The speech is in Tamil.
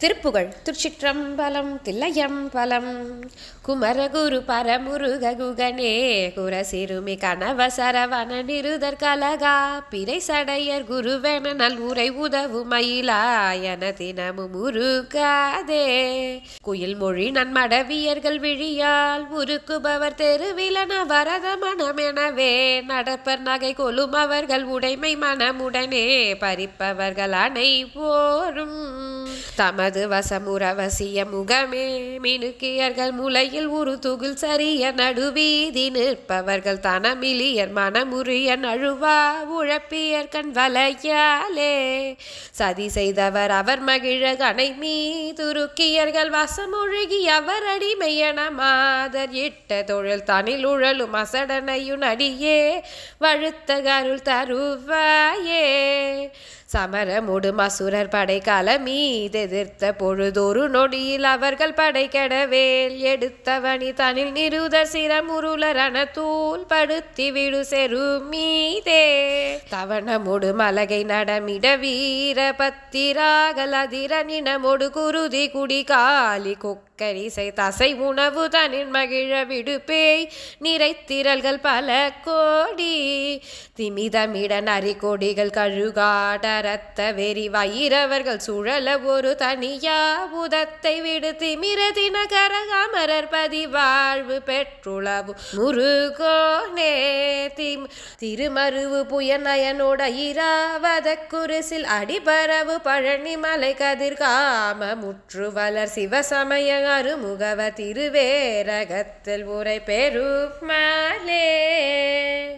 திருப்புகழ் திருச்சிற்றம்பலம் தில்லையம்பலம் குமரகுரு பரமுருக குகனே குரசிறுமி கனவ சரவண நிருதர் கலகா பிறை சடையர் குருவென நல்வுரை உதவு மயிலாயன தினமும் உருகாதே குயில் மொழி நன்மடவியர்கள் விழியால் உருக்குபவர் தெருவிலன வரத மனமெனவே நடப்பர் நகை கொலும் அவர்கள் உடைமை மனமுடனே பறிப்பவர்கள் அனைவோரும் தமது வசமுறவசிய முகமே மினுக்கியர்கள் முலையில் உரு துகில் சரிய நடுவீதி நிற்பவர்கள் தனமிலியர் மனமுறிய நழுவா உழப்பியர் கண் வலையாலே சதி செய்தவர் அவர் மகிழ கனை மீதுருக்கியர்கள் வசமொழுகி அவர் அடிமையன மாதர் இட்ட தொழில் தனில் உழலும் அசடனையும் அடியே வழுத்த கருள் தருவாயே சமரமுடு மசுரர் படை மீதெதிர்த்த பொழுதொரு நொடியில் அவர்கள் படை கெடவேல் எடுத்தவனி தனில் நிருதர் சிரமுருளரண தூள் படுத்தி விடு செரு மீதே தவணமுடு மலகை நடமிட வீர பத்திராகல் அதிர நினமொடு குருதி குடி காலி கொக்கரிசை தசை உணவு தனில் மகிழ விடுபேய் நிறைத்திரல்கள் பல கோடி திமிதமிட நரி கொடிகள் கழுகாட ரத்த வெறி வயிறவர்கள் சுழல ஒரு தனியா உதத்தை விடு திமிர தினகர அமரர் பதி வாழ்வு பெற்றுளவு முருகோனே திம் திருமருவு புயநயனோட இராவத குருசில் அடிபரவு பழனி மலை கதிர்காம முற்று வளர் சிவசமய அருமுகவ திருவேரகத்தில் உரை பெருமாளே